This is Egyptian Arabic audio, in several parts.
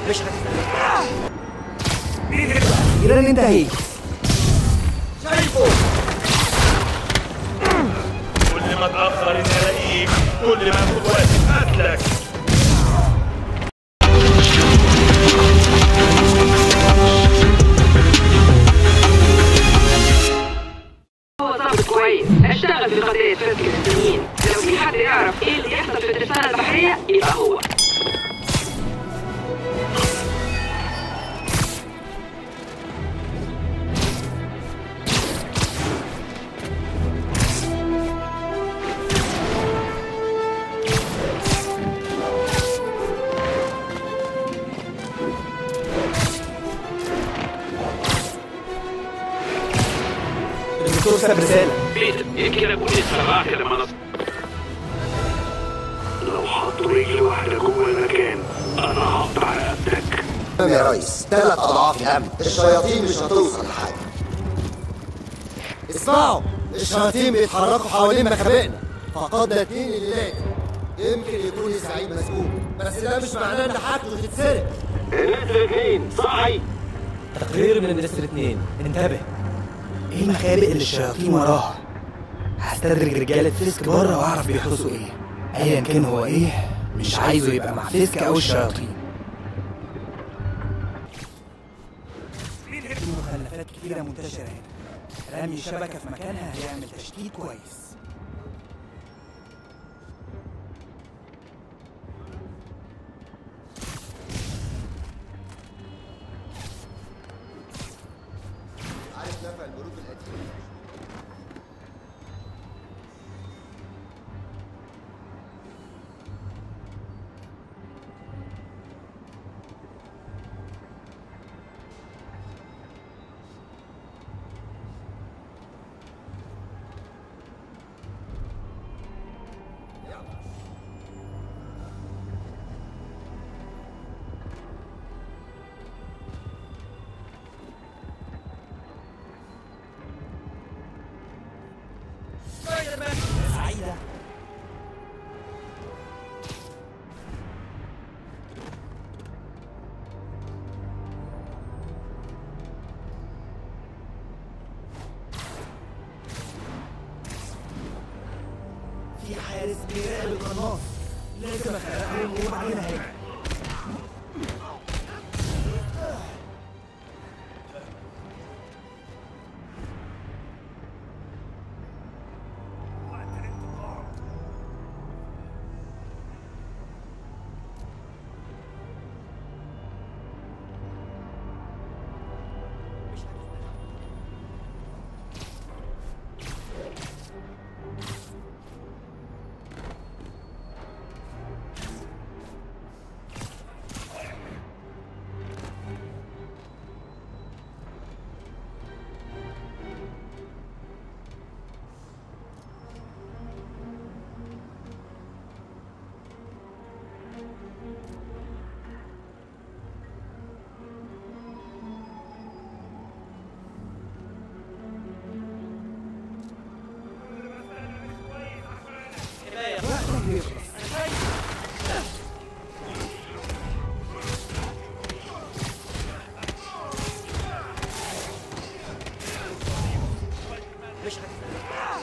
مش هتستنى أخيرا انتهيت شايفه كل ما اتأخر إني ألاقيك كل ما آخد وقت في قتلك هو ضابط كويس اشتغل في قضية فسق الانسانيين لو في حد يعرف ايه اللي يحصل في الترسانة البحرية يبقى هو الدكتور ساب رسالة بيتر يمكن اكون اتسرعت لما نص لو حطوا رجل واحدة جوه المكان انا هقطع رقبتك تمام يا ريس ثلاث اضعاف الامن الشياطين مش هتوصل لحاجه اسمعوا الشياطين بيتحركوا حوالين مخابئنا فقدنا اتنين الليلات يمكن يكون الزعيم مسؤول بس ده مش معناه ان حاجته تتسرق الناس الاثنين صحي تقرير من مدرسة اتنين انتبه ايه المخابئ اللي الشياطين وراها هستدرج رجالة فيسك بره واعرف بيحرسوا ايه ايا كان هو ايه مش عايزه يبقى مع فيسك او الشياطين في مخلفات كتيرة منتشرة هنا رمي الشبكة في مكانها هيعمل تشتيت كويس عارف نفع البنوك القديمه سعيدة في حارس بيراقب القناص لازم اخرقهم وبعدين هيك مش هتستنى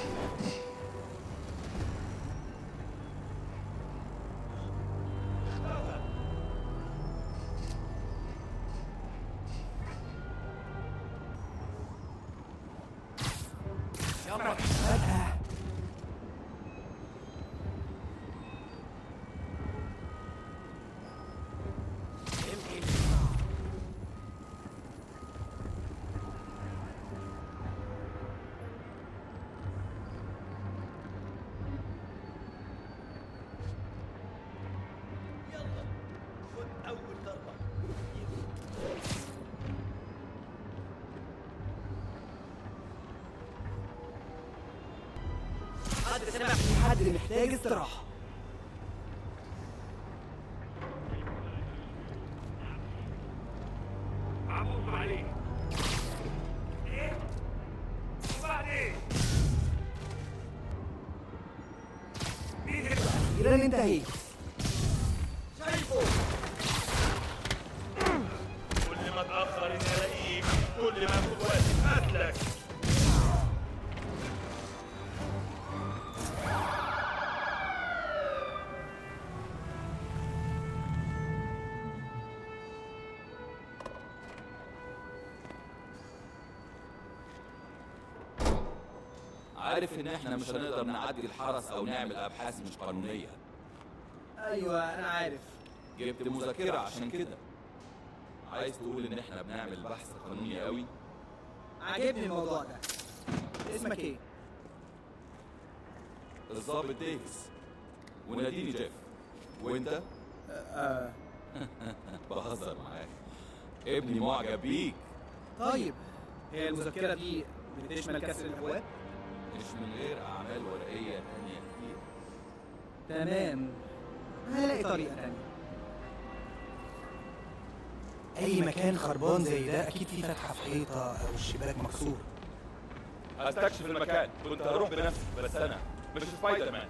حد سمع في حد محتاج استراحة عبوس عليه أخيرا انتهيت شايفه عارف ان احنا مش هنقدر نعدي الحرس او نعمل ابحاث مش قانونيه ايوه انا عارف جبت مذكره عشان كده عايز تقول ان احنا بنعمل بحث قانوني قوي عاجبني الموضوع ده اسمك ايه الضابط ديفيس وناديني جيف وانت آه. بهزر معاك ابني معجب بيك طيب هي المذكره دي بتشمل كسر الابواب مش من غير اعمال ورقيه تانية كتير تمام هلاقي طريقه تانية اي مكان خربان زي ده اكيد فيه فتحه في حيطه او الشباك مكسور هستكشف المكان كنت هروح بنفسي بس انا مش سبايدر مان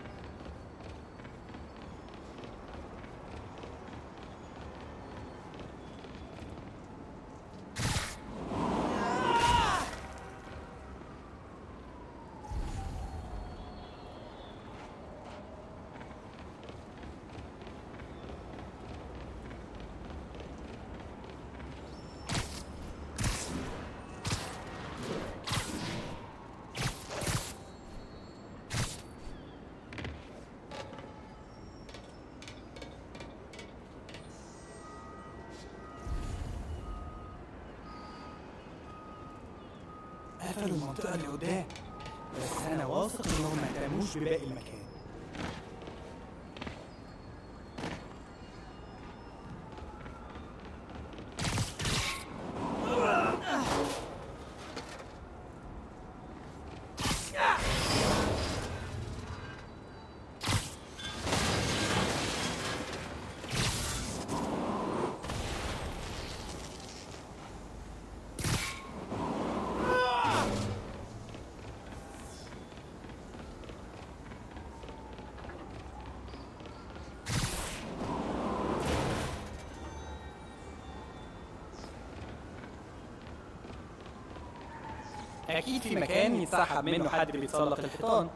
قفلوا المنطقه اللي قدام بس انا واثق انهم ما اهتموش بباقي المكان اكيد في مكان يتسحب منه حد بيتسلق الحيطان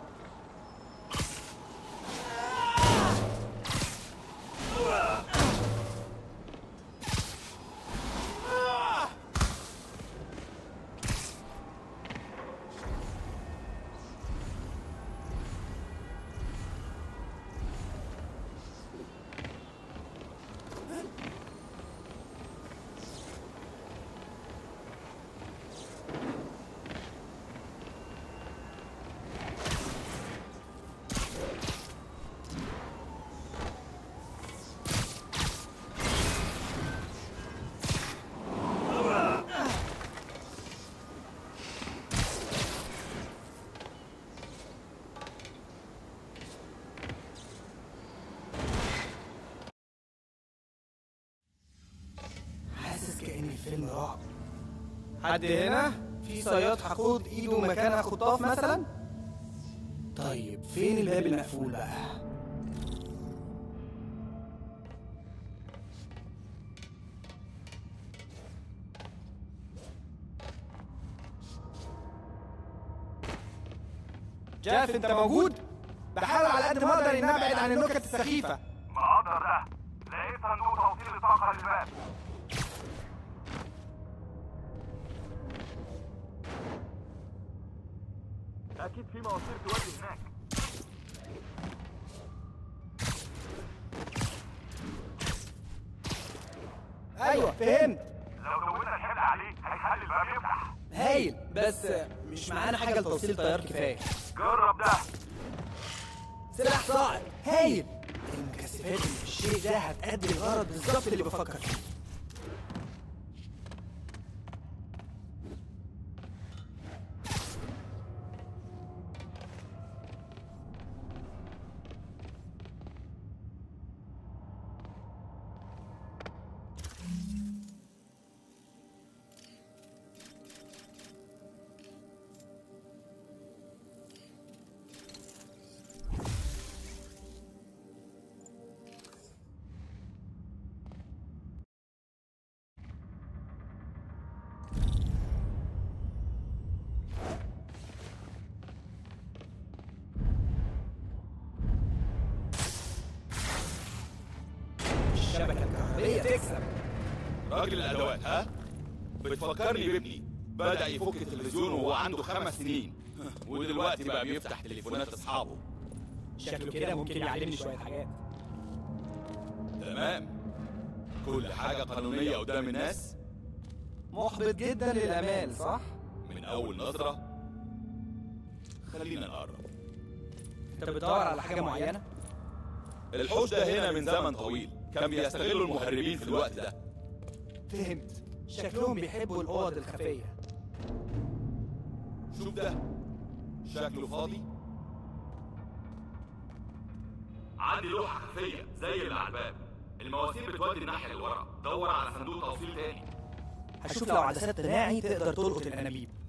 حاسس كأن الفيلم رعب حد هنا؟ في صياد حقود ايده مكانها خطاف مثلا؟ طيب فين الباب المقفول بقى؟ جاف انت موجود؟ بحاول على قد ما اقدر اني ابعد عن النكت السخيفه مقدر ده لقيت صندوق توصيل الطاقة للباب أكيد في مواسير تودي هناك ايوه فهمت لو زودنا الحمل عليه هيخلي الباب يفتح هايل بس مش معانا حاجه لتوصيل تيار كفايه جرب ده سلاح صاعد هايل المكثفات اللي في الشيء ده هتأدي الغرض بالظبط اللي بفكر فيه الشبكه الكهربائيه تكسب راجل الادوات ها بتفكرني بابني بدا يفك التلفزيون وهو عنده خمس سنين ودلوقتي بقى بيفتح تليفونات اصحابه شكله كده ممكن يعلمني شويه حاجات تمام كل حاجة قانونية قدام الناس محبط جدا للامال صح من أول نظرة خلينا نقرب انت بتدور على حاجه معينه الحوش ده هنا من زمن طويل كان بيستغلوا المهربين في الوقت ده فهمت شكلهم بيحبوا الاوض الخفيه شوف ده شكله فاضي عندي لوحة خفية زي اللي على الباب المواسير بتودي الناحية اللي ورا دور على صندوق توصيل تاني هشوف لو عدسات قناعي تقدر تلقط الانابيب